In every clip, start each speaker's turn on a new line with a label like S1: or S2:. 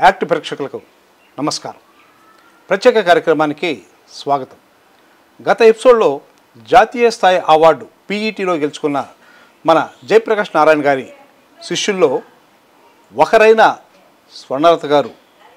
S1: Act ప్రేక్షకులకు నమస్కారం ప్రత్యేక కార్యక్రమానికి స్వాగతం గత ఎపిసోడ్లో జాతీయ స్థాయి అవార్డు పీఈటీలో గెలుచుకున్న మన జయప్రకాష్ నారాయణ గారి శిష్యుల్లో ఒకరైన స్వర్ణలత గారు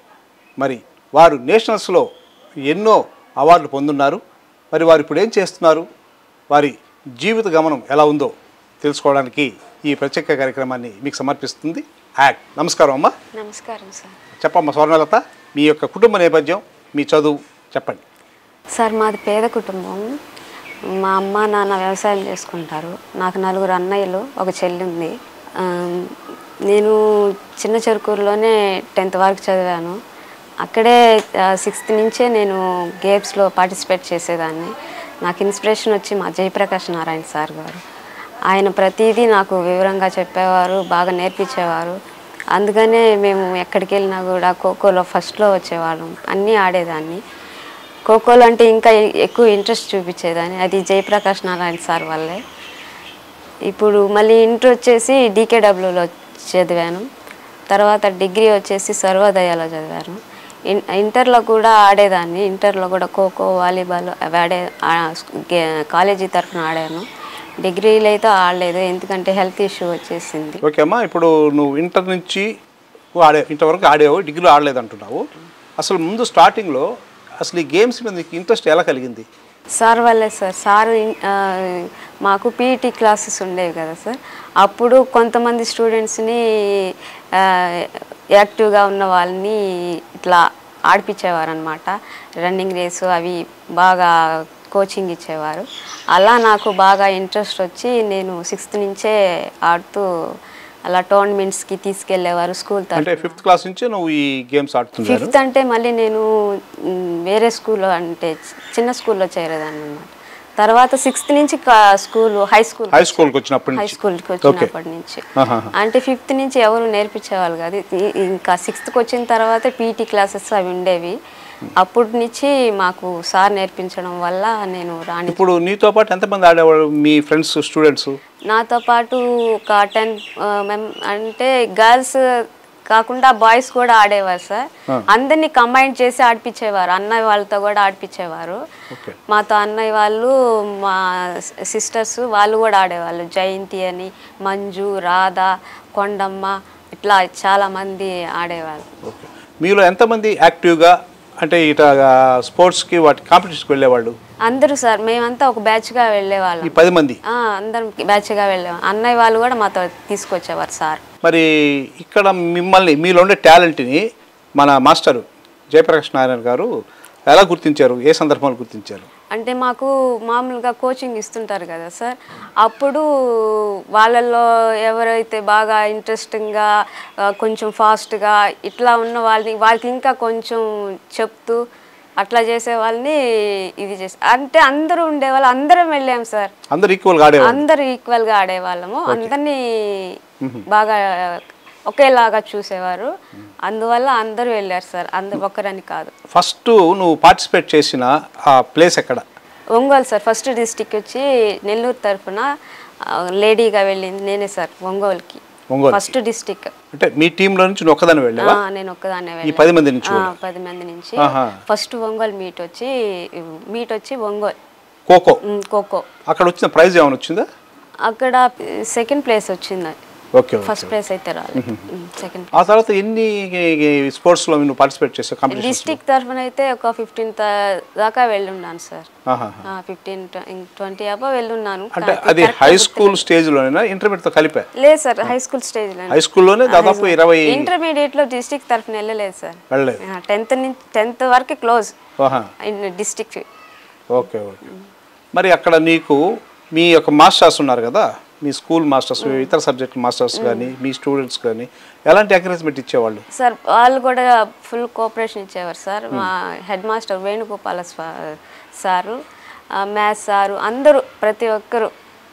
S1: మరి వారు నేషనల్స్లో ఎన్నో అవార్డులు పొందున్నారు మరి వారు ఇప్పుడు ఏం చేస్తున్నారు వారి జీవిత గమనం ఎలా ఉందో తెలుసుకోవడానికి ఈ ప్రత్యేక కార్యక్రమాన్ని మీకు సమర్పిస్తుంది యాక్ట్ నమస్కారం అమ్మా
S2: నమస్కారం సార్
S1: చెప్పమ్మా స్వర్ణలత మీ యొక్క కుటుంబ నేపథ్యం మీ చదువు చెప్పండి
S2: సార్ మాది పేద కుటుంబం మా అమ్మ నాన్న వ్యవసాయం చేసుకుంటారు నాకు నలుగురు అన్నయ్యలు ఒక చెల్లి ఉంది ఆ, నేను చిన్న చెరుకూరులోనే టెన్త్ వరకు చదివాను అక్కడే సిక్స్త్ నుంచే నేను గేమ్స్లో పార్టిసిపేట్ చేసేదాన్ని నాకు ఇన్స్పిరేషన్ వచ్చి మా జయప్రకాష్ నారాయణ సార్ గారు ఆయన ప్రతిదీ నాకు వివరంగా చెప్పేవారు బాగా నేర్పించేవారు అందుకనే మేము ఎక్కడికి వెళ్ళినా కూడా ఖోఖోలో ఫస్ట్లో వచ్చేవాళ్ళం అన్నీ ఆడేదాన్ని ఖోఖోలో అంటే ఇంకా ఎక్కువ ఇంట్రెస్ట్ చూపించేదాన్ని అది జయప్రకాష్ నారాయణ సార్ వల్లే ఇప్పుడు మళ్ళీ ఇంటర్ వచ్చేసి డీకేడబ్ల్యూలో చదివాను తర్వాత డిగ్రీ వచ్చేసి సర్వోదయాలో చదివాను ఇన్ ఇంటర్లో కూడా ఆడేదాన్ని ఇంటర్లో కూడా ఖోఖో వాలీబాల్ అవి ఆడే ఆ, గే- కాలేజీ తరఫున ఆడాను డిగ్రీలో అయితే ఆడలేదు ఎందుకంటే హెల్త్ ఇష్యూ వచ్చేసింది
S1: ఓకే అమ్మా ఇప్పుడు నువ్వు ఇంటర్ నుంచి ఆడే ఇంటర్ వరకు ఆడేవు డిగ్రీలో ఆడలేదు అంటున్నావు అసలు ముందు స్టార్టింగ్లో అసలు ఈ గేమ్స్ మీద నీకు ఇంట్రెస్ట్ ఎలా కలిగింది
S2: సార్ వల్లే సార్ సార్ ఇన్- ఆ, మాకు పీఈటీ క్లాసెస్ ఉండేవి కదా సార్ అప్పుడు కొంతమంది స్టూడెంట్స్ని ఆ, యాక్టివ్గా ఉన్న వాళ్ళని ఇట్లా ఆడిపించేవారు అనమాట రన్నింగ్ రేసు అవి బాగా కోచింగ్ ఇచ్చేవారు అలా నాకు బాగా ఇంట్రెస్ట్ వచ్చి నేను సిక్స్త్ నుంచే ఆడుతూ అలా టోర్నమెంట్స్కి తీసుకెళ్ళేవారు స్కూల్ తరఫున
S1: అంటే ఫిఫ్త్ క్లాస్ నుంచి నువ్వు ఈ గేమ్స్ ఆడుతున్నారు
S2: ఫిఫ్త్ అంటే మళ్ళీ నేను మ్, వేరే స్కూల్లో అంటే చి- చిన్న స్కూల్లో చేరేదాన్ని అనమాట తర్వాత సిక్స్త్ నుంచి స్కూల్ హై స్కూల్
S1: హై స్కూల్కి వచ్చినప్పటి
S2: హై
S1: నుంచి
S2: స్కూల్కి
S1: ఓకే
S2: వచ్చినప్పటి నుంచి
S1: ఆహాహా.
S2: అంటే ఫిఫ్త్ నుంచి ఎవరు నేర్పించేవాళ్ళు కాదు ఈ- ఇంకా సిక్స్త్కి వచ్చిన తర్వాత పీటీ క్లాసెస్ అవి ఉండేవి అప్పటి నుంచి మాకు సార్ నేర్పించడం వల్ల నేను రాణి
S1: ఇప్పుడు నీతో పాటు ఎంతమంది ఆడేవాళ్ళు మీ ఫ్రెండ్స్ స్టూడెంట్స్
S2: నాతో పాటు ఒక టెన్ మెం అంటే గర్ల్స్ కాకుండా బాయ్స్ కూడా ఆడేవారు సార్ అందరినీ కంబైన్ చేసి ఆడిపించేవారు అన్నయ్య వాళ్ళతో కూడా ఆడిపించేవారు
S1: ఓకే
S2: మాతో అన్నయ్య వాళ్ళు మా సిస్టర్స్ వాళ్ళు కూడా ఆడేవాళ్ళు జయంతి అని మంజు రాధ కొండమ్మ ఇట్లా చాలా మంది ఆడేవాళ్ళు
S1: ఓకే మీలో ఎంతమంది యాక్టివ్గా అంటే ఇట స్పోర్ట్స్కి వాటి కాంపిటీషన్కి వెళ్ళేవాళ్ళు
S2: అందరూ సార్ మేమంతా ఒక బ్యాచ్గా వెళ్ళేవాళ్ళం
S1: ఈ పది మంది
S2: ఆ, అందరం బ్యాచ్గా వెళ్ళేవాళ్ళం అన్నయ్య వాళ్ళు కూడా మాతో తీసుకొచ్చేవారు సార్
S1: మరి ఇక్కడ మిమ్మల్ని మీలో ఉండే టాలెంట్ని మన మాస్టరు జయప్రకాష్ నారాయణ గారు ఎలా గుర్తించారు ఏ సందర్భంలో గుర్తించారు
S2: అంటే మాకు మామూలుగా కోచింగ్ ఇస్తుంటారు కదా సార్ అప్పుడు వాళ్ళల్లో ఎవరైతే బాగా ఇంట్రెస్టింగ్గా ఆ, కొంచెం ఫాస్ట్గా ఇట్లా ఉన్న వాళ్ళని వాళ్ళకి ఇంకా కొంచెం చెప్తూ అట్లా చేసే వాళ్ళని ఇది చేసి అంటే అందరూ ఉండేవాళ్ళు అందరం వెళ్ళాం సార్
S1: అందరు ఈక్వల్గా ఆడేవాళ్ళు
S2: అందరూ ఈక్వల్గా ఆడేవాళ్ళము అందరినీ బాగా ఒకేలాగా చూసేవారు అందువల్ల అందరూ వెళ్ళారు సార్ అందరు ఒక్కరని కాదు
S1: ఫస్ట్ నువ్వు పార్టిసిపేట్ చేసిన ఆ ప్లేస్ ఎక్కడ
S2: ఒంగోలు సార్ ఫస్ట్ డిస్టిక్ వచ్చి నెల్లూరు తరఫున లేడీగా వెళ్ళింది నేనే సార్ ఒంగోలుకి
S1: ఒంగోలు
S2: ఫస్ట్ డిస్టిక్
S1: అంటే మీ టీంలో నుంచి నువ్వు ఒక్కదాని వెళ్ళావా
S2: నేను ఒక్కదాన్నే
S1: ఈ
S2: వెళ్ళాను
S1: పది మంది నుంచి
S2: ఆ,
S1: కూడా?
S2: పది మంది నుంచి
S1: ఆహా.
S2: ఫస్ట్ ఒంగోలు మీట్ వచ్చి మీట్ వచ్చి ఒంగోలు
S1: ఖోఖో
S2: ఉమ్, ఖోఖో
S1: అక్కడ వచ్చిన ప్రైజ్ ఏమైనా వచ్చిందా
S2: అక్కడ సెకండ్ ప్లేస్ వచ్చింది
S1: ఓకే ఓకే.
S2: ఫస్ట్ ప్లేస్ అయితే రాలేదు సెకండ్
S1: ఆ తర్వాత ఎన్ని స్పోర్ట్స్లో నువ్వు పార్టిసిపేట్ చేసావు కాంపిటీషన్
S2: డిస్టిక్ తరఫున అయితే ఒక ఫిఫ్టీన్ దాకా వెళ్ళున్నాను సార్
S1: ఆహా
S2: ఫిఫ్టీన్ ట్వంటీ అబో వెళ్ళున్నాను
S1: అంటే అది హై స్కూల్ స్టేజ్లోనేనా ఇంటర్మీడియట్తో కలిపా
S2: లేదు sir high school stage
S1: high స్కూల్లోనే దాదాపు ఇరవై
S2: ఇంటర్మీడియట్ లో డిస్ట్రిక్ట్ తరఫున వెళ్ళలేదు సార్
S1: వెళ్ళలేదు
S2: టెన్త్ నుంచి టెన్త్ వరకు క్లోజ్
S1: ఆహా
S2: డిస్ట్రిక్ట్
S1: ఓకే ఓకే మరి అక్కడ నీకు మీ యొక్క మాస్టర్స్ ఉన్నారు కదా మీ స్కూల్ మాస్టర్స్ ఇతర సబ్జెక్ట్ మాస్టర్స్ కానీ మీ స్టూడెంట్స్ కానీ ఎలాంటి ఎంకరేజ్మెంట్ ఇచ్చేవాళ్ళు
S2: సార్ వాళ్ళు కూడా ఫుల్ కోఆపరేషన్ ఇచ్చేవారు సార్ మా హెడ్ మాస్టర్ వేణుగోపాల స్వా- సారు మ్యాథ్స్ సారు అందరూ ప్రతి ఒక్కరు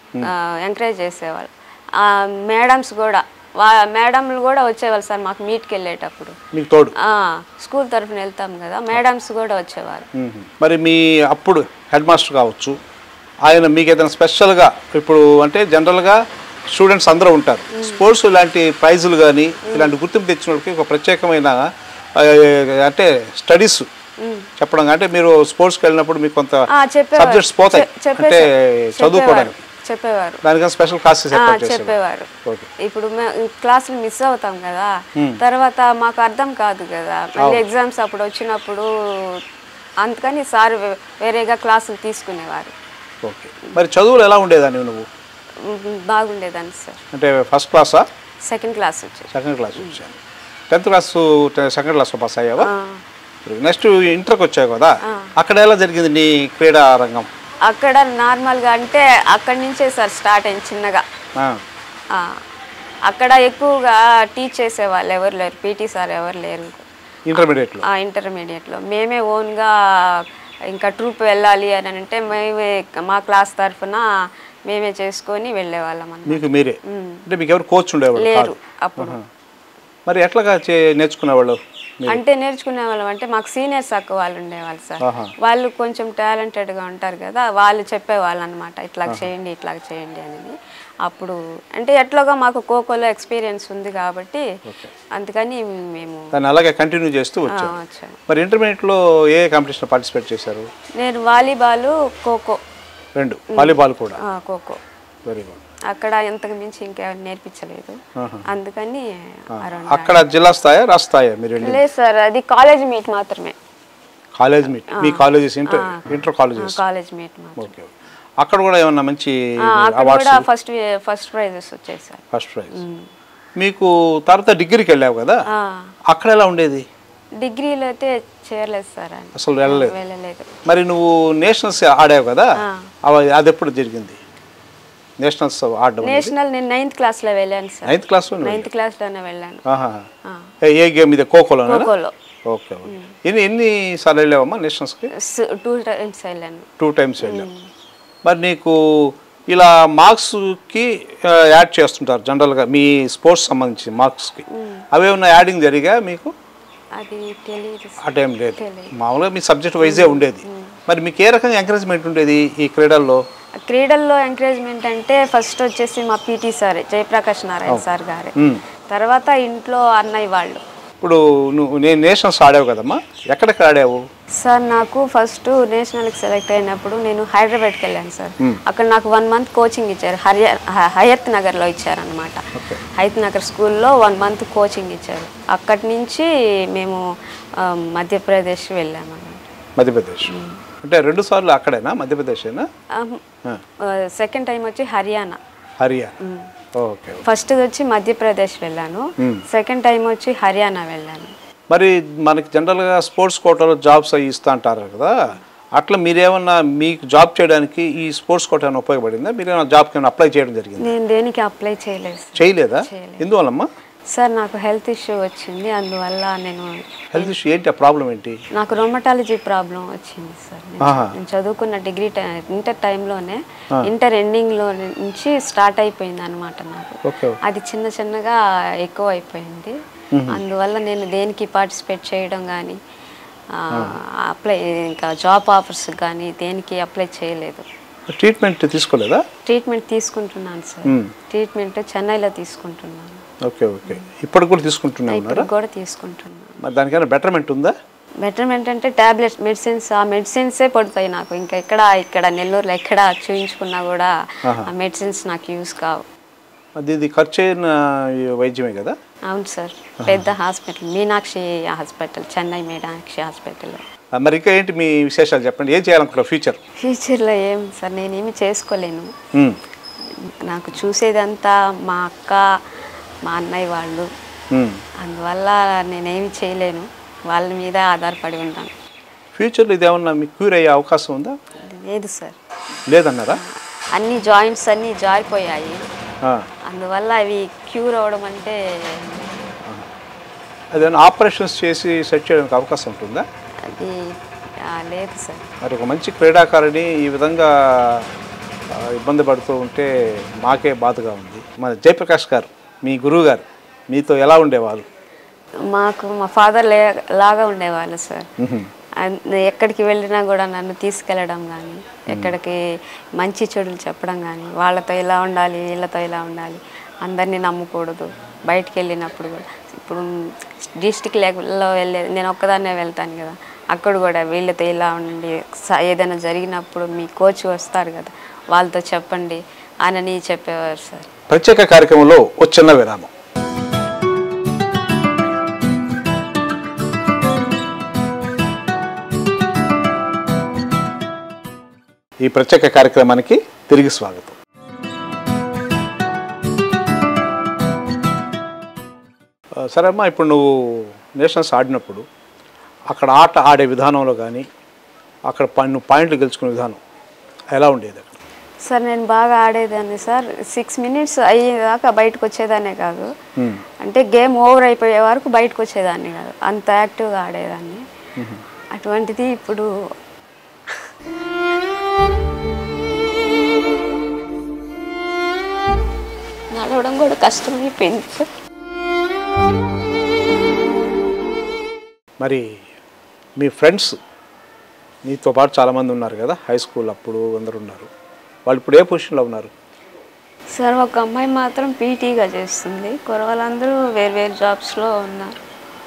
S2: ఎంకరేజ్ చేసేవాళ్ళు మేడమ్స్ కూడా వా మేడంలు కూడా వచ్చేవాళ్ళు సార్ మాకు మీట్కి వెళ్ళేటప్పుడు
S1: మీకు తోడు
S2: ఆ, స్కూల్ తరఫున వెళ్తాం కదా మేడమ్స్ కూడా వచ్చేవారు
S1: మ్మ్. మరి మీ అప్పుడు హెడ్ మాస్టర్ కావచ్చు ఆయన మీకు ఏదైనా స్పెషల్గా ఇప్పుడు అంటే జనరల్గా స్టూడెంట్స్ అందరూ ఉంటారు స్పోర్ట్స్ ఇలాంటి ప్రైజులు కానీ ఇలాంటి గుర్తింపు తెచ్చిన వాళ్ళకి ఒక ప్రత్యేకమైన ఆ, అంటే స్టడీస్ చెప్పడం అంటే మీరు స్పోర్ట్స్కి వెళ్ళినప్పుడు మీకు కొంత
S2: ఆ, చెప్పేవారు.
S1: సబ్జెక్ట్స్ పోతాయి
S2: చె- చెప్పే-
S1: అంటే
S2: చెప్పేవారు.
S1: చదువుకోవడానికి
S2: చెప్పేవారు
S1: దానికన్నా స్పెషల్ క్లాసెస్
S2: ఆ,
S1: ఏర్పాటు చేసేవారు
S2: చెప్పేవారు
S1: ఓకే
S2: ఇప్పుడు మే- క్లాసులు మిస్ అవుతాం కదా తర్వాత మాకు అర్థం కాదు కదా మళ్ళీ ఎగ్జామ్స్ అప్పుడు వచ్చినప్పుడు అందుకని సార్ వే- వేరేగా క్లాసులు తీసుకునేవారు
S1: ఓకే మరి చదువులు ఎలా ఉండేదాన్ని నువ్వు
S2: ఉమ్, బాగుండేదాన్ని సార్
S1: అంటే ఫస్ట్ క్లాసా
S2: సెకండ్ క్లాస్ వచ్చేది
S1: సెకండ్ క్లాస్ వచ్చాను టెన్త్ క్లాస్ సెకండ్ క్లాస్లో పాస్ అయ్యావా
S2: ఆ.
S1: నెక్స్ట్ ఇంటర్కి వచ్చావు కదా అక్కడ ఎలా జరిగింది నీ క్రీడా రంగం
S2: అక్కడ నార్మల్గా అంటే అక్కడి నుంచే సార్ స్టార్ట్ అయింది చిన్నగా
S1: ఆ,
S2: ఆ, అక్కడ ఎక్కువగా టీచ్ చేసే వాళ్ళు ఎవరు లేరు పీటీ సార్ ఎవరు లేరు
S1: ఇంటర్మీడియట్లో
S2: ఆ ఇంటర్మీడియట్లో మేమే ఓన్గా ఇంకా ట్రూప్ వెళ్ళాలి అని అంటే మేమే మా క్లాస్ తరఫున మేమే చేసుకొని వెళ్ళేవాళ్ళం అన్నమాట
S1: మీకు మీరే అంటే మీకు ఎవరు కోచ్ ఉండేవాళ్ళు
S2: లేరు
S1: కాదు
S2: అప్పుడు
S1: మరి ఎట్లాగా చే నేర్చుకునేవాళ్ళు మీరు
S2: అంటే నేర్చుకునే వాళ్ళం అంటే మాకు సీనియర్స్ అక్క వాళ్ళు ఉండేవాళ్ళు సార్
S1: ఆహా.
S2: వాళ్ళు కొంచెం టాలెంటెడ్గా ఉంటారు కదా వాళ్ళు చెప్పేవాళ్ళు అనమాట ఇట్లా చేయండి ఇట్లా చేయండి అని అప్పుడు అంటే ఎట్లాగా మాకు ఖోఖోలో ఎక్స్పీరియన్స్ ఉంది కాబట్టి అందుకని మేము
S1: దాన్ని అలాగే కంటిన్యూ చేస్తూ
S2: ఆ,
S1: వచ్చారు
S2: వచ్చాము
S1: మరి ఇంటర్మీడియట్లో ఏ కాంపిటీషన్ పార్టిసిపేట్ చేశారు
S2: నేను వాలీబాల్ ఖోఖో
S1: రెండు వాలీబాల్ కూడా
S2: ఆ, ఖోఖో
S1: వెరీ గుడ్
S2: అక్కడ ఎంతకు మించి ఇంకేమైనా నేర్పించలేదు అందుకని ఆ రెండు
S1: అక్కడ జిల్లా స్థాయా రాష్ట్ర స్థాయా మీరు వెళ్ళి
S2: లేదు సార్ అది కాలేజ్ మీట్ మాత్రమే
S1: కాలేజ్ మీట్ మీ colleges inter inter colleges
S2: college meet మాత్రం
S1: ఓకే అక్కడ కూడా ఏమన్నా మంచి
S2: ఆ, అక్కడ
S1: అవార్డ్స్
S2: కూడా ఫస్ట్ ఫస్ట్ ప్రైజెస్ వచ్చాయి సార్
S1: ఫస్ట్ ప్రైజ్ మీకు తర్వాత డిగ్రీకి వెళ్ళావు కదా
S2: ఆ,
S1: అక్కడ ఎలా ఉండేది
S2: డిగ్రీలో అయితే చేరలేదు సార్ అని
S1: అసలు వెళ్ళలేదు
S2: వెళ్ళలేదు
S1: మరి నువ్వు నేషనల్స్ ఆడావు కదా అవి అది ఎప్పుడు జరిగింది నేషనల్స్ ఆడడం
S2: నేషనల్ నేను నైన్త్ క్లాస్లో వెళ్ళాను సార్
S1: నైన్త్ క్లాస్లో
S2: నైన్త్ క్లాస్లోనే వెళ్ళాను
S1: ఆహా
S2: ఆ,
S1: ఏ- ఏ గేమ్ ఇది ఖోఖోలో
S2: ఖోఖోలో
S1: ఓకే ఓకే ఎన్ని ఎన్ని సార్లు వెళ్ళావమ్మా నేషనల్స్కి
S2: టూ టైమ్స్ వెళ్ళాను
S1: టూ టైమ్స్ వెళ్ళావు మరి నీకు ఇలా మార్క్స్కి యాడ్ చేస్తుంటారు జనరల్గా మీ స్పోర్ట్స్ సంబంధించి మార్క్స్కి అవి ఏమన్నా యాడింగ్ జరిగా మీకు
S2: అది తెలియదు
S1: ఆ టైం లేదు
S2: తెలియదు.
S1: మామూలుగా మీ సబ్జెక్ట్ వైజే ఉండేది మరి మీకు ఏ రకంగా ఎంకరేజ్మెంట్ ఉండేది ఈ క్రీడల్లో
S2: క్రీడల్లో ఎంకరేజ్మెంట్ అంటే ఫస్ట్ వచ్చేసి మా PT sir Jayaprakash Narayana sir గారే
S1: మ్మ్.
S2: తర్వాత ఇంట్లో అన్నయ్య వాళ్ళు
S1: ఇప్పుడు నువ్వు నేను నేషనల్స్ ఆడావు కదమ్మా ఎక్కడికి ఆడావు
S2: సార్ నాకు ఫస్ట్ నేషనల్కి సెలెక్ట్ అయినప్పుడు నేను హైదరాబాద్కి వెళ్ళాను సార్ అక్కడ నాకు వన్ మంత్ కోచింగ్ ఇచ్చారు హరియా హ- హయత్ నగర్లో ఇచ్చారనమాట హయత్ నగర్ స్కూల్లో వన్ మంత్ కోచింగ్ ఇచ్చారు అక్కడి నుంచి మేము ఆ, మధ్యప్రదేశ్ వెళ్ళామన్నమాట
S1: మధ్యప్రదేశ్ అంటే రెండు సార్లు అక్కడేనా మధ్యప్రదేశేనా
S2: సెకండ్ టైం వచ్చి హర్యానా
S1: హర్యానా ఓకే
S2: ఫస్ట్ వచ్చి మధ్యప్రదేశ్ వెళ్ళాను సెకండ్ టైం వచ్చి హర్యానా వెళ్ళాను
S1: మరి మనకి జనరల్గా స్పోర్ట్స్ కోటాలో జాబ్స్ అవి ఇస్తా అంటారు కదా అట్లా మీరేమన్నా మీకు జాబ్ చేయడానికి ఈ స్పోర్ట్స్ కోట ఏమైనా ఉపయోగపడిందా మీరు ఏమైనా జాబ్కి ఏమైనా అప్లై చేయడం జరిగింది
S2: నేను దేనికి అప్లై చేయలేదు సార్.
S1: చేయలేదా
S2: చేయలేదు.
S1: ఎందువల్లమ్మా
S2: సార్ నాకు హెల్త్ ఇష్యూ వచ్చింది అందువల్ల నేను
S1: హెల్త్ ఇష్యూ ఏంటి ఆ ప్రాబ్లం ఏంటి
S2: నాకు రొమటాలజీ ప్రాబ్లం వచ్చింది సార్ నేను
S1: ఆహా.
S2: నేను చదువుకున్న డిగ్రీ టై- ఇంటర్ టైంలోనే ఇంటర్ ఎండింగ్లో నుంచి స్టార్ట్ అయిపోయింది అనమాట నాకు
S1: ఓకే
S2: అది చిన్న చిన్నగా ఎక్కువ అయిపోయింది అందువల్ల నేను దేనికి పార్టిసిపేట్ చేయడం కానీ అప్లై ఇంకా జాబ్ ఆఫర్స్ కానీ దేనికి అప్లై చేయలేదు
S1: ట్రీట్మెంట్ తీసుకోలేదా
S2: ట్రీట్మెంట్ తీసుకుంటున్నాను సార్ ట్రీట్మెంట్ చెన్నైలో తీసుకుంటున్నాను
S1: ఓకే ఓకే ఇప్పుడు కూడా తీసుకుంటూనే ఉన్నారా
S2: ఇప్పుడు కూడా తీసుకుంటున్నాను
S1: మరి దానికైనా బెటర్మెంట్ ఉందా
S2: బెటర్మెంట్ అంటే టాబ్లెట్స్ మెడిసిన్స్ ఆ మెడిసిన్సే పడతాయి నాకు ఇంకా ఎక్కడ ఇక్కడ నెల్లూరులో ఎక్కడ చూయించుకున్నా కూడా ఆ మెడిసిన్స్ నాకు యూస్ కావు
S1: అది ఇది ఖర్చు అయిన ఈ వైద్యమే కదా
S2: అవును సార్ పెద్ద hospital Meenakshi hospital Chennai Meenakshi hospital
S1: ఆ, మరి ఇంకా ఏంటి మీ విశేషాలు చెప్పండి ఏం చేయాలనుకుంటారు ఫ్యూచర్
S2: ఫ్యూచర్లో ఏం సార్ నేనేమి చేసుకోలేను నాకు చూసేదంతా మా అక్క మా అన్నయ్య వాళ్ళు అందువల్ల నేనేమి చేయలేను వాళ్ళ మీద ఆధారపడి ఉంటాను
S1: ఫ్యూచర్లో ఇది ఏమన్నా మీకు క్యూర్ అయ్యే అవకాశం ఉందా
S2: లేదు సార్
S1: లేదన్నారా
S2: అన్ని జాయింట్స్ అన్నీ జారిపోయాయి
S1: ఆ,
S2: అందువల్ల అవి క్యూర్ అవ్వడం అంటే
S1: అదేమన్నా ఆపరేషన్స్ చేసి సెట్ చేయడానికి అవకాశం ఉంటుందా
S2: అది ఆ, లేదు సార్
S1: మరి ఒక మంచి క్రీడాకారిణి ఈ విధంగా ఆ, ఇబ్బంది పడుతూ ఉంటే మాకే బాధగా ఉంది మన జయప్రకాష్ గారు మీ గురువు గారు మీతో ఎలా ఉండేవాళ్ళు
S2: మాకు మా ఫాదర్ లే లాగా ఉండేవాళ్ళు సార్ అన్- ఎక్కడికి వెళ్ళినా కూడా నన్ను తీసుకెళ్ళడం కానీ ఎక్కడికి మంచి చెడులు చెప్పడం కానీ వాళ్ళతో ఇలా ఉండాలి వీళ్ళతో ఇలా ఉండాలి అందరినీ నమ్మకూడదు బయటికి వెళ్ళినప్పుడు కూడా ఇప్పుడు డిస్టిక్ లెవెల్లో వెళ్ళేది నేను ఒక్కదాన్నే వెళ్తాను కదా అక్కడ కూడా వీళ్ళతో ఇలా ఉండండి స- ఏదైనా జరిగినప్పుడు మీ కోచ్ వస్తారు కదా వాళ్ళతో చెప్పండి అని చెప్పేవారు సార్
S1: ప్రత్యేక కార్యక్రమంలో ఒక చిన్న విరామం ఈ ప్రత్యేక కార్యక్రమానికి తిరిగి స్వాగతం ఆ, సరే అమ్మా ఇప్పుడు నువ్వు నేషనల్స్ ఆడినప్పుడు అక్కడ ఆట ఆడే విధానంలో కానీ అక్కడ పా- నువ్వు పాయింట్లు గెలుచుకునే విధానం ఎలా ఉండేది అక్కడ
S2: సార్ నేను బాగా ఆడేదాన్ని సార్ సిక్స్ మినిట్స్ అయ్యేదాకా బయటకు వచ్చేదాన్నే కాదు
S1: Hmm.
S2: అంటే గేమ్ ఓవర్ అయిపోయే వరకు బయటకు వచ్చేదాన్ని కాదు అంత యాక్టివ్గా ఆడేదాన్ని అటువంటిది ఇప్పుడు నడవడం కూడా కష్టమైపోయింది సార్
S1: మరి మీ ఫ్రెండ్స్ నీతో పాటు చాలామంది ఉన్నారు కదా హై స్కూల్ అప్పుడు అందరు ఉన్నారు వాళ్ళు ఇప్పుడు ఏ పొజిషన్లో ఉన్నారు
S2: సార్ ఒక అమ్మాయి మాత్రం పీటీగా చేస్తుంది కురవాళ్ళందరూ వేరు వేరు జాబ్స్లో ఉన్నారు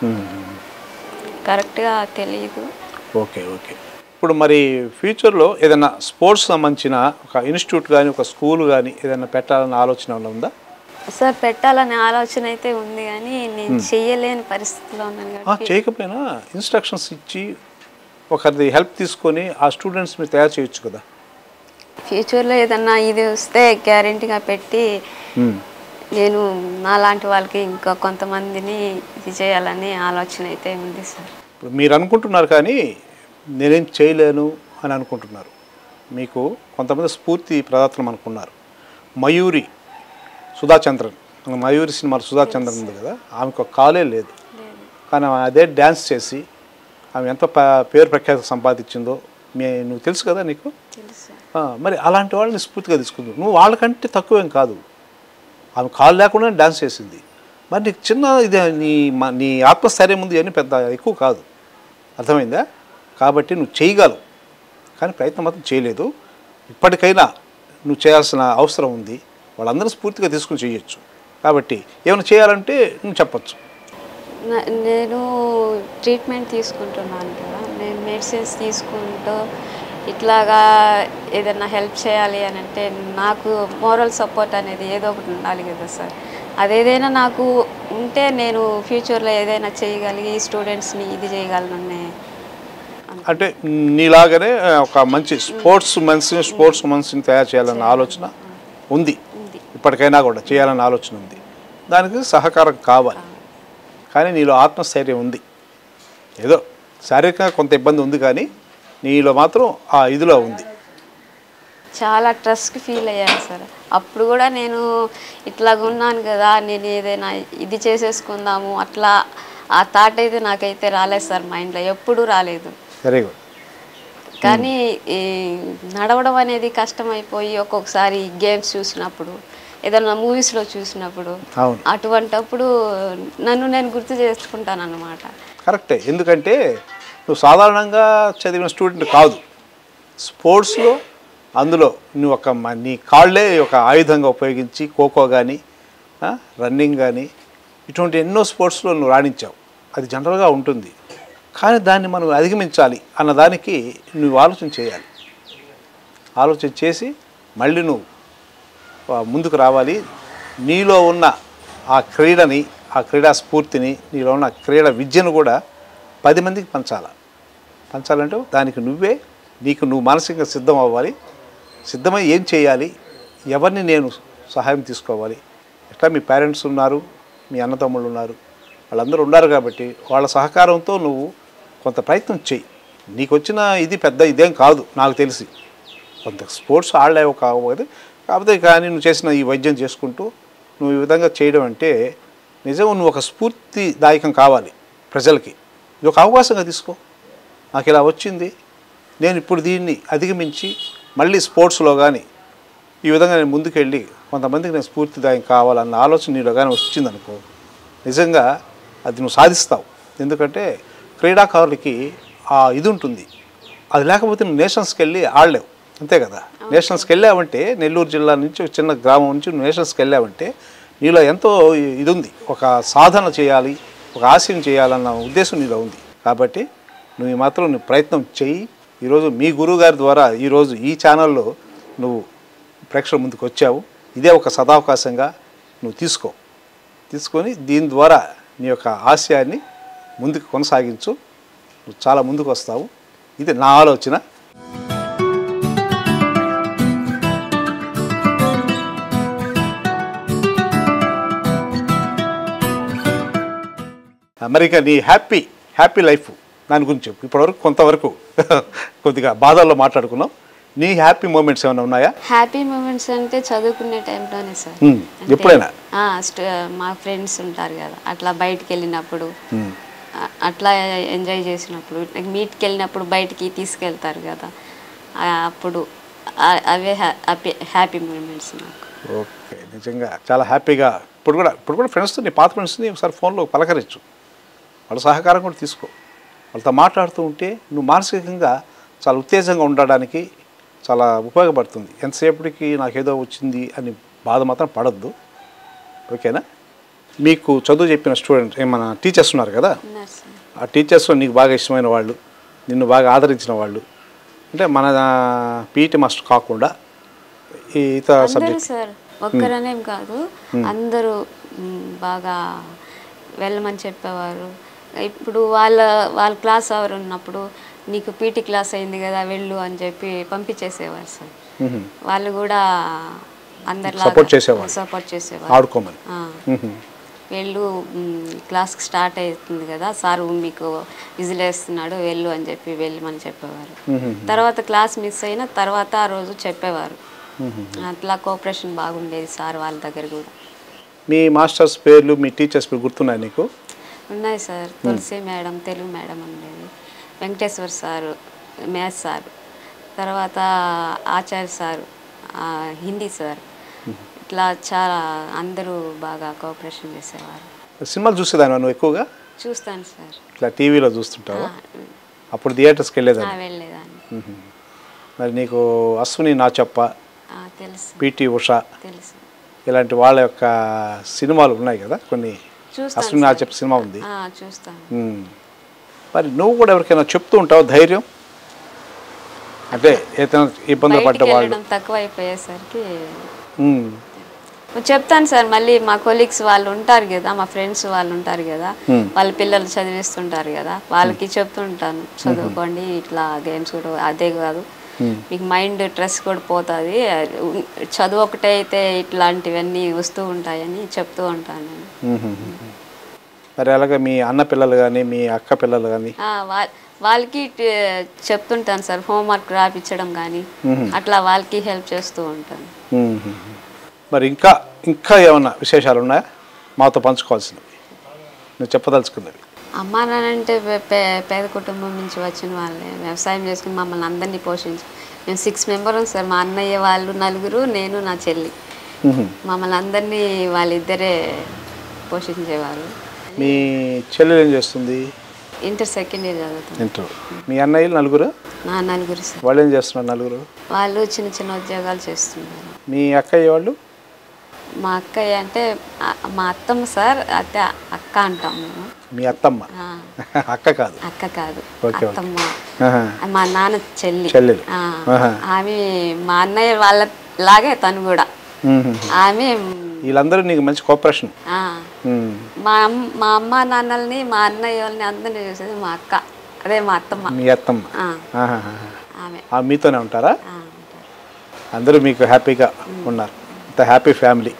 S2: కరెక్ట్గా తెలియదు
S1: ఓకే ఓకే ఇప్పుడు మరి ఫ్యూచర్లో ఏదైనా స్పోర్ట్స్ సంబంధించిన ఒక ఇన్స్టిట్యూట్ కానీ ఒక స్కూల్ కానీ ఏదైనా పెట్టాలన్న ఆలోచన ఏమైనా ఉందా
S2: సార్ పెట్టాలనే ఆలోచన అయితే ఉంది కానీ నేను చెయ్యలేని పరిస్థితిలో ఉన్నాను
S1: ఆ,
S2: కాబట్టి
S1: చేయకపోయినా ఇన్స్ట్రక్షన్స్ ఇచ్చి ఒకరిది హెల్ప్ తీసుకొని ఆ స్టూడెంట్స్ మీరు తయారు చేయొచ్చు కదా
S2: ఫ్యూచర్లో ఏదన్నా ఇది వస్తే గ్యారెంటీగా పెట్టి నేను నాలాంటి వాళ్ళకి ఇంకా కొంతమందిని ఇది చేయాలని ఆలోచన అయితే ఉంది సార్
S1: ఇప్పుడు మీరు అనుకుంటున్నారు కానీ నేనేం చేయలేను అని అనుకుంటున్నారు మీకు కొంతమంది స్ఫూర్తి ప్రదాతలు అనుకున్నారు మయూరి సుధాచంద్రన్ మన మయూరి సినిమాలో సుధాచంద్రన్ ఉంది కదా ఆమెకు ఒక కాలే లేదు కానీ ఆమె అదే డ్యాన్స్ చేసి ఆమె ఎంత ప- పేరు ప్రఖ్యాతి సంపాదించిందో మీ నువ్వు తెలుసు కదా నీకు
S2: తెలుసు
S1: ఆ, మరి అలాంటి వాళ్ళని స్ఫూర్తిగా తీసుకుంది నువ్వు వాళ్ళకంటే తక్కువేం కాదు ఆమె కాలు లేకుండా డ్యాన్స్ చేసింది మరి నీకు చిన్న ఇది నీ మ- నీ ఆత్మస్థైర్యం ఉంది అని పెద్ద ఎక్కువ కాదు అర్థమైందా కాబట్టి నువ్వు చేయగలవు కానీ ప్రయత్నం మాత్రం చేయలేదు ఇప్పటికైనా నువ్వు చేయాల్సిన అవసరం ఉంది వాళ్ళందరూ స్ఫూర్తిగా తీసుకుని చేయొచ్చు కాబట్టి ఏమైనా చేయాలంటే నువ్వు చెప్పొచ్చు
S2: నా- నేను ట్రీట్మెంట్ తీసుకుంటున్నాను కదా నేను మెడిసిన్స్ తీసుకుంటూ ఇట్లాగా ఏదైనా హెల్ప్ చేయాలి అని అంటే నాకు మోరల్ సపోర్ట్ అనేది ఏదో ఒకటి ఉండాలి కదా సార్ అదేదైనా నాకు ఉంటే నేను ఫ్యూచర్లో ఏదైనా చేయగలిగి స్టూడెంట్స్ని ఇది చేయగలననే
S1: అంటే నీలాగానే ఆ, ఒక మంచి స్పోర్ట్స్ మనిషిని స్పోర్ట్స్ మనిషిని తయారు చేయాలన్న ఆలోచన ఉంది
S2: ఉంది
S1: ఇప్పటికైనా కూడా చేయాలన్న ఆలోచన ఉంది దానికి సహకారం కావాలి కానీ నీలో ఆత్మస్థైర్యం ఉంది ఏదో శారీరకంగా కొంత ఇబ్బంది ఉంది కానీ నీలో మాత్రం ఆ ఇదిలో ఉంది
S2: చాలా ట్రస్ట్ ఫీల్ అయ్యాను సార్ అప్పుడు కూడా నేను ఇట్లాగ ఉన్నాను కదా నేను ఏదైనా ఇది చేసేసుకుందాము అట్లా ఆ థాట్ అయితే నాకైతే రాలేదు సార్ మైండ్లో ఎప్పుడూ రాలేదు
S1: వెరీ గుడ్
S2: కానీ ఈ నడవడం అనేది కష్టమైపోయి ఒక్కొక్కసారి గేమ్స్ చూసినప్పుడు ఏదైనా మూవీస్లో చూసినప్పుడు
S1: అవును
S2: అటువంటప్పుడు నన్ను నేను గుర్తు చేసుకుంటాను అన్నమాట
S1: కరెక్టే ఎందుకంటే నువ్వు సాధారణంగా చదివిన స్టూడెంట్ కాదు స్పోర్ట్స్లో అందులో నువ్వు ఒక మ- నీ కాళ్ళే ఒక ఆయుధంగా ఉపయోగించి ఖోఖో కానీ రన్నింగ్ కానీ ఇటువంటి ఎన్నో స్పోర్ట్స్లో నువ్వు రాణించావు అది జనరల్గా ఉంటుంది కానీ దాన్ని మనం అధిగమించాలి అన్న దానికి నువ్వు ఆలోచన చేయాలి ఆలోచన చేసి మళ్ళీ నువ్వు ఆ, ముందుకు రావాలి నీలో ఉన్న ఆ క్రీడని ఆ క్రీడా స్ఫూర్తిని నీలో ఉన్న క్రీడా విద్యను కూడా పది మందికి పంచాలి పంచాలంటే దానికి నువ్వే నీకు నువ్వు మానసికంగా సిద్ధం అవ్వాలి సిద్ధమై ఏం చేయాలి ఎవరిని నేను సహాయం తీసుకోవాలి ఎట్లా మీ పేరెంట్స్ ఉన్నారు మీ అన్నదమ్ముళ్ళు ఉన్నారు వాళ్ళందరూ ఉన్నారు కాబట్టి వాళ్ళ సహకారంతో నువ్వు కొంత ప్రయత్నం చెయ్యి నీకు వచ్చిన ఇది పెద్ద ఇదేం కాదు నాకు తెలిసి కొంత స్పోర్ట్స్ ఆడలేవు కాకపోతే కాకపోతే కానీ నువ్వు చేసిన ఈ వైద్యం చేసుకుంటూ నువ్వు ఈ విధంగా చేయడం అంటే నిజంగా నువ్వు ఒక స్ఫూర్తిదాయకం కావాలి ప్రజలకి ఇది ఒక అవకాశంగా తీసుకో నాకు ఇలా వచ్చింది నేను ఇప్పుడు దీన్ని అధిగమించి మళ్ళీ స్పోర్ట్స్లో కానీ ఈ విధంగా నేను ముందుకెళ్ళి కొంతమందికి నేను స్ఫూర్తిదాయం కావాలన్న ఆలోచన నీలో కానీ వచ్చిందనుకో నిజంగా అది నువ్వు సాధిస్తావు ఎందుకంటే క్రీడాకారులకి ఆ ఇది ఉంటుంది అది లేకపోతే నువ్వు నేషనల్స్కి వెళ్ళి ఆడలేవు అంతే కదా నేషనల్స్కి వెళ్ళావంటే నెల్లూరు జిల్లా నుంచి ఒక చిన్న గ్రామం నుంచి నువ్వు నేషనల్స్కి వెళ్ళావంటే నీలో ఎంతో ఇది ఉంది ఒక సాధన చేయాలి ఒక ఆశయం చేయాలన్న ఉద్దేశం నీలో ఉంది కాబట్టి నువ్వు ఈ మాత్రం నువ్వు ప్రయత్నం చెయ్యి ఈరోజు మీ గురువు గారి ద్వారా ఈరోజు ఈ ఛానల్లో నువ్వు ప్రేక్షకుల ముందుకు వచ్చావు ఇదే ఒక సదావకాశంగా నువ్వు తీసుకో తీసుకొని దీని ద్వారా నీ యొక్క ఆశయాన్ని ముందుకు కొనసాగించు నువ్వు చాలా ముందుకు వస్తావు ఇది నా ఆలోచన మరి ఇక నీ హ్యాపీ హ్యాపీ లైఫ్ దాని గురించి చెప్పు ఇప్పటివరకు కొంతవరకు కొద్దిగా బాధల్లో మాట్లాడుకున్నాం నీ హ్యాపీ మూమెంట్స్ ఏమైనా ఉన్నాయా
S2: హ్యాపీ మూమెంట్స్ అంటే చదువుకునే టైంలోనే సార్
S1: మ్మ్.
S2: అంటే,
S1: ఎప్పుడైనా?
S2: ఆ, స్ట- మా ఫ్రెండ్స్ ఉంటారు కదా అట్లా బయటికి వెళ్ళినప్పుడు
S1: మ్మ్.
S2: ఆ, అట్లా ఎంజాయ్ చేసినప్పుడు మీట్కి వెళ్ళినప్పుడు బయటికి తీసుకెళ్తారు కదా ఆ, అప్పుడు ఆ- అవే హ్యాపీ హ్యాపీ మూమెంట్స్ నాకు
S1: ఓకే నిజంగా చాలా హ్యాపీగా ఇప్పుడు కూడా ఇప్పుడు కూడా ఫ్రెండ్స్తో నీ పాత ఫ్రెండ్స్ని ఒకసారి ఫోన్లో పలకరించు వాళ్ళ సహకారం కూడా తీసుకో వాళ్ళతో మాట్లాడుతూ ఉంటే నువ్వు మానసికంగా చాలా ఉత్తేజంగా ఉండడానికి చాలా ఉపయోగపడుతుంది ఎంతసేపటికి నాకేదో వచ్చింది అని బాధ మాత్రం పడద్దు ఓకేనా మీకు చదువు చెప్పిన స్టూడెంట్ ఏమన్నా టీచర్స్ ఉన్నారు కదా
S2: ఉన్నారు సార్
S1: ఆ టీచర్స్లో నీకు బాగా ఇష్టమైన వాళ్ళు నిన్ను బాగా ఆదరించిన వాళ్ళు అంటే మన పీఈటీ మాస్టర్ కాకుండా ఈ ఇతర
S2: అందరూ
S1: సబ్జెక్ట్
S2: సార్ ఒక్కరనేం కాదు అందరూ మ్, బాగా వెళ్ళమని చెప్పేవారు ఇప్పుడు వాళ్ళ వాళ్ళ క్లాస్ అవర్ ఉన్నప్పుడు నీకు పీటీ క్లాస్ అయింది కదా వెళ్ళు అని చెప్పి పంపించేసేవారు సార్ వాళ్ళు కూడా అందరిలాగా
S1: Support చేసేవాళ్ళు.
S2: సపోర్ట్ చేసేవారు
S1: ఆడుకోమని
S2: ఆ.
S1: మ్మ్.
S2: వెళ్ళు మ్, క్లాస్కి స్టార్ట్ అవుతుంది కదా సార్ మీకు విజిలేస్తున్నాడు వెళ్ళు అని చెప్పి వెళ్ళమని చెప్పేవారు తర్వాత క్లాస్ మిస్ అయినా తర్వాత ఆ రోజు చెప్పేవారు అట్లా కోఆపరేషన్ బాగుండేది సార్ వాళ్ళ దగ్గర కూడా
S1: మీ మాస్టర్స్ పేర్లు మీ టీచర్స్ పేరు గుర్తున్నాయి నీకు
S2: ఉన్నాయి sir Tulasi madam Telugu madam ఉండేది వెంకటేశ్వర్ సారు మ్యాథ్స్ సార్ తర్వాత ఆచార్య సార్ ఆ, హిందీ సార్ ఇట్లా చాలా అందరూ బాగా కోఆపరేషన్ చేసేవారు
S1: సినిమాలు చూసేదాన్ని నువ్వు ఎక్కువగా
S2: చూస్తాను సార్
S1: ఇట్లా టీవీలో చూస్తుంటావు
S2: ఆ,
S1: అప్పుడు థియేటర్స్కి
S2: ఆ,
S1: వెళ్ళేదాన్ని
S2: వెళ్ళేదాన్ని
S1: మరి నీకు అశ్విని నాచప్ప
S2: ఆ, తెలుసు
S1: పిటి ఉష
S2: తెలుసు
S1: ఇలాంటి వాళ్ళ యొక్క సినిమాలు ఉన్నాయి కదా కొన్ని
S2: చూస్తాను
S1: అశ్విని నాచప్ప సినిమా ఉంది
S2: ఆ, చూస్తాను
S1: మ్మ్. మరి నువ్వు కూడా ఎవరికైనా చెప్తూ ఉంటావు ధైర్యం అంటే ఏదైనా ఇబ్బంది పడ్డ
S2: బయటికి
S1: వాళ్ళు
S2: వెళ్ళడం తక్కువ అయిపోయేసరికి
S1: మ్మ్.
S2: చెప్తాను సార్ మళ్ళీ మా కొలీగ్స్ వాళ్ళు ఉంటారు కదా మా ఫ్రెండ్స్ వాళ్ళు ఉంటారు కదా వాళ్ళ పిల్లలు చదివిస్తుంటారు కదా వాళ్ళకి చెప్తుంటాను చదువుకోండి ఇట్లా గేమ్స్ కూడా అదే కాదు మీకు మైండ్ స్ట్రెస్ కూడా పోతుంది చదువు ఒకటే అయితే ఇట్లాంటివన్నీ వస్తూ ఉంటాయని చెప్తూ ఉంటాను నేను
S1: మ్మ్. మరి అలాగే మీ అన్న పిల్లలు కానీ మీ అక్క పిల్లలు కానీ
S2: ఆ, వా- వాళ్ళకి ట- చెప్తుంటాను సార్ హోంవర్క్ రాపించడం కానీ అట్లా వాళ్ళకి హెల్ప్ చేస్తూ ఉంటాను
S1: మ్మ్. మరి ఇంకా ఇంకా ఏమన్నా విశేషాలు ఉన్నాయా మాతో పంచుకోవాల్సినవి నువ్వు చెప్పదలుచుకున్నవి
S2: అమ్మా నాన్నంటే పే- పే- పేద కుటుంబం నుంచి వచ్చిన వాళ్ళే వ్యవసాయం చేసుకుని మమ్మల్ని అందరినీ పోషించి మేము సిక్స్ మెంబర్ సార్ మా అన్నయ్య వాళ్ళు నలుగురు నేను నా చెల్లి
S1: మ్మ్.
S2: మమ్మల్ని అందరినీ వాళ్ళిద్దరే పోషించేవారు
S1: మీ చెల్లెలు ఏం చేస్తుంది
S2: ఇంటర్ సెకండ్ ఇయర్ చదువుతాను
S1: ఇంటర్ మీ అన్నయ్యలు నలుగురు
S2: నా నలుగురు సార్
S1: వాళ్ళు ఏం చేస్తున్నారు నలుగురు
S2: వాళ్ళు చిన్న చిన్న ఉద్యోగాలు చేస్తున్నారు
S1: మీ అక్కయ్య వాళ్ళు
S2: మా అక్కయ్య అంటే ఆ- మా అత్తమ్మ సార్ అయితే అక్క అంటాం మేము
S1: మీ అత్తమ్మ
S2: ఆ,
S1: అక్క కాదు
S2: అక్క కాదు
S1: ఓకే, ఓకే.
S2: అత్తమ్మ
S1: ఆహా.
S2: మా నాన్న చెల్లి
S1: చెల్లెలు.
S2: ఆ,
S1: ఆహా.
S2: ఆమె మా అన్నయ్య వాళ్ళ లాగే తను కూడా
S1: మ్మ్.
S2: ఆమె
S1: వీళ్ళందరూ నీకు మంచి కోఆపరేషన్
S2: ఆ,
S1: మ్మ్.
S2: మా అమ్ మా అమ్మ నాన్నల్ని మా అన్నయ్య వాళ్ళని అందరినీ చూసేది మా అక్క అదే మా అత్తమ్మ
S1: మీ అత్తమ్మ
S2: ఆ,
S1: ఆహాహా.
S2: ఆమె
S1: ఆ మీతోనే ఉంటారా
S2: ఆ, ఉంటారు.
S1: అందరూ మీకు హ్యాపీగా ఉన్నారు ఇంత హ్యాపీ ఫ్యామిలీ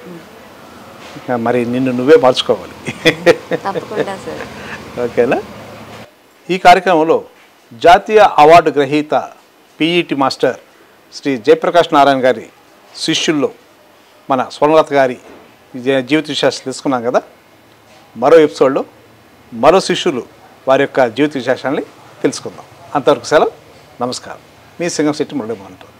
S1: మరి నిన్ను నువ్వే మార్చుకోవాలి
S2: తప్పకుండా సార్
S1: ఓకేనా ఈ కార్యక్రమంలో జాతీయ అవార్డు గ్రహీత పిఈటి మాస్టర్ శ్రీ జయప్రకాష్ నారాయణ గారి శిష్యుల్లో మన స్వర్ణలత గారి జీ- జీవిత విశేషాలు తెలుసుకున్నాం కదా మరో ఎపిసోడ్లో మరో శిష్యులు వారి యొక్క జీవిత విశేషాలని తెలుసుకుందాం అంతవరకు సెలవు నమస్కారం మీ సింగం శెట్టి మురళీమోహన్ రావు